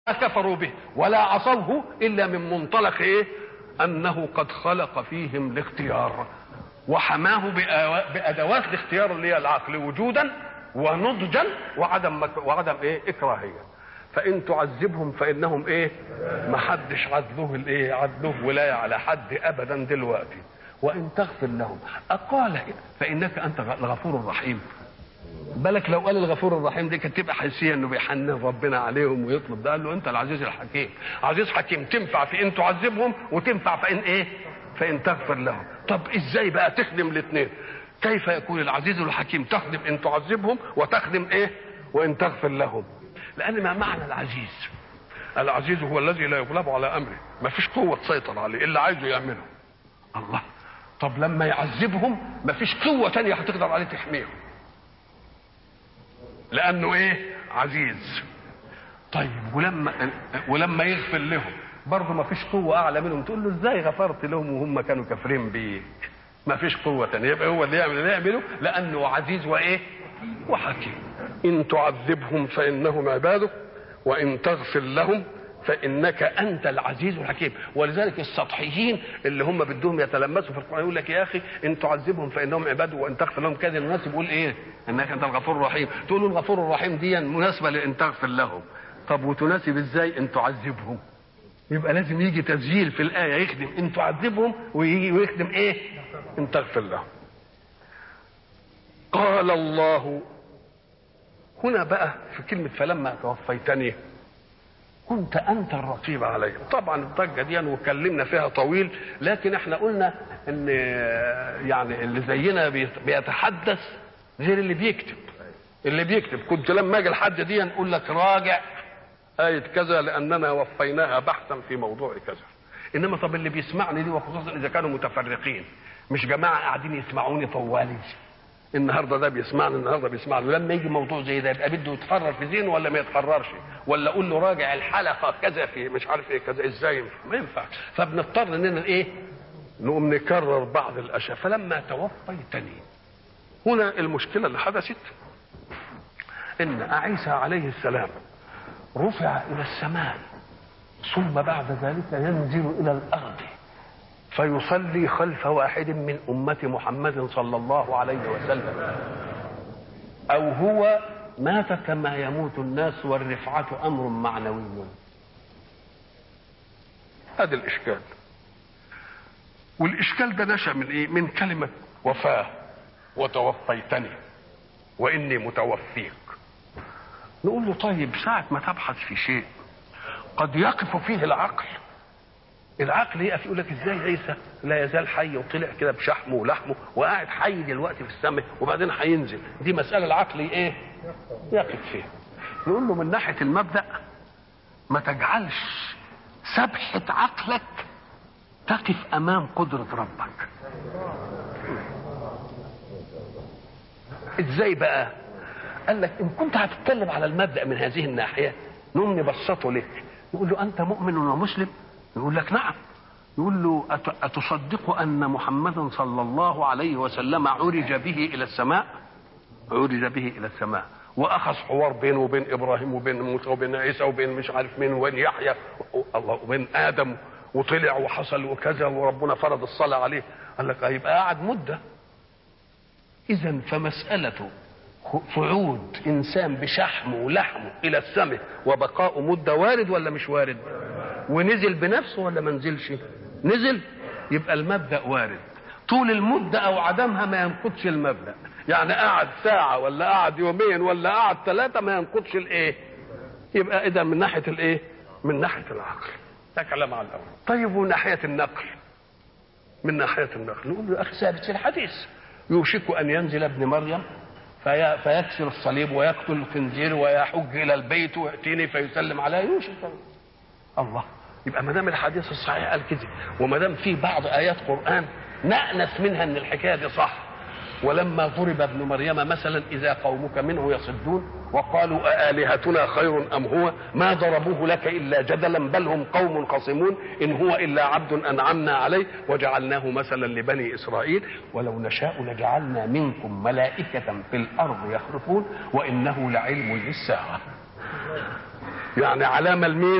كفروا به ولا عصوه الا من منطلق ايه انه قد خلق فيهم الاختيار وحماه بأوا- بادوات الاختيار اللي هي العقل وجودا ونضجا وعدم مك... وعدم ايه اكراهيه فان تعذبهم فانهم ايه ما حدش عدله الايه عدله ولايه على حد ابدا دلوقتي وان تغفر لهم اقال فانك انت الغفور الرحيم بالك لو قال الغفور الرحيم دي كانت تبقى حسيه انه بيحنن ربنا عليهم ويطلب ده قال له انت العزيز الحكيم عزيز حكيم تنفع في ان تعذبهم وتنفع في ان ايه فان تغفر لهم طب ازاي بقى تخدم الاثنين كيف يكون العزيز الحكيم تخدم ان تعذبهم وتخدم ايه وان تغفر لهم لان ما معنى العزيز العزيز هو الذي لا يغلب على امره ما فيش قوه تسيطر عليه الا عايزه يعمله الله طب لما يعذبهم ما فيش قوه تانية هتقدر عليه تحميهم لانه ايه عزيز طيب ولما ولما يغفر لهم برضه ما فيش قوه اعلى منهم تقول له ازاي غفرت لهم وهم كانوا كافرين بيك ما فيش قوه تانية يبقى هو اللي يعمل اللي يعمله لانه عزيز وايه وحكيم ان تعذبهم فانهم عبادك وان تغفر لهم فانك انت العزيز الحكيم ولذلك السطحيين اللي هم بدهم يتلمسوا في القران يقول لك يا اخي ان تعذبهم فانهم عباد وان تغفر لهم كذا الناس يقول ايه انك انت الغفور الرحيم تقول له الغفور الرحيم دي مناسبه لان تغفر لهم طب وتناسب ازاي ان تعذبهم يبقى لازم يجي تسجيل في الايه يخدم ان تعذبهم ويجي ويخدم ايه ان تغفر لهم قال الله هنا بقى في كلمه فلما توفيتني كنت انت الرقيب عليهم طبعا الضجه دي وكلمنا فيها طويل لكن احنا قلنا ان يعني اللي زينا بيت- بيتحدث غير اللي بيكتب اللي بيكتب كنت لما اجي لحد دي نقول لك راجع آية كذا لأننا وفيناها بحثا في موضوع كذا إنما طب اللي بيسمعني دي وخصوصا إذا كانوا متفرقين مش جماعة قاعدين يسمعوني طوالي النهارده ده بيسمعني النهارده بيسمعني ولما يجي موضوع زي ده يبقى بده يتحرر في ذهنه ولا ما يتحررش ولا اقول له راجع الحلقه كذا في مش عارف ايه كذا ازاي ما ينفعش فبنضطر اننا ايه نقوم نكرر بعض الاشياء فلما توفيتني هنا المشكله اللي حدثت ان عيسى عليه السلام رفع الى السماء ثم بعد ذلك ينزل الى الارض فيصلي خلف واحد من أمة محمد صلى الله عليه وسلم أو هو مات كما يموت الناس والرفعة أمر معنوي هذا الإشكال والإشكال ده نشأ من إيه؟ من كلمة وفاة وتوفيتني وإني متوفيك نقول له طيب ساعة ما تبحث في شيء قد يقف فيه العقل العقل يقف يقول لك ازاي عيسى لا يزال حي وطلع كده بشحمه ولحمه وقاعد حي دلوقتي في السماء وبعدين هينزل دي مساله العقل ايه يقف فيها نقول له من ناحيه المبدا ما تجعلش سبحه عقلك تقف امام قدره ربك ازاي بقى قال لك ان كنت هتتكلم على المبدا من هذه الناحيه نقوم نبسطه لك نقول له انت مؤمن ومسلم يقول لك نعم يقول له أت- أتصدق أن محمدا صلى الله عليه وسلم عرج به إلى السماء عرج به إلى السماء وأخذ حوار بينه وبين إبراهيم وبين موسى وبين عيسى وبين مش عارف مين وبين يحيى و- الله وبين آدم وطلع وحصل وكذا وربنا فرض الصلاة عليه قال لك هيبقى قاعد مدة إذا فمسألة صعود إنسان بشحمه ولحمه إلى السماء وبقاء مدة وارد ولا مش وارد؟ ونزل بنفسه ولا ما نزلش نزل يبقى المبدا وارد طول المده او عدمها ما ينقضش المبدا يعني قعد ساعه ولا قعد يومين ولا قعد ثلاثه ما ينقضش الايه يبقى اذا من ناحيه الايه من ناحيه العقل ده كلام على الاول طيب ومن ناحيه النقل من ناحيه النقل نقول له اخي ثابت في الحديث يوشك ان ينزل ابن مريم في فيكسر الصليب ويقتل الخنزير ويحج الى البيت وياتيني فيسلم عليه يوشك الله يبقى ما دام الحديث الصحيح قال كده وما دام في بعض ايات قران نأنس منها ان الحكايه دي صح ولما ضرب ابن مريم مثلا اذا قومك منه يصدون وقالوا أآلهتنا خير ام هو ما ضربوه لك الا جدلا بل هم قوم خصمون ان هو الا عبد انعمنا عليه وجعلناه مثلا لبني اسرائيل ولو نشاء لجعلنا منكم ملائكه في الارض يخلفون وانه لعلم للساعه يعني علامه لمين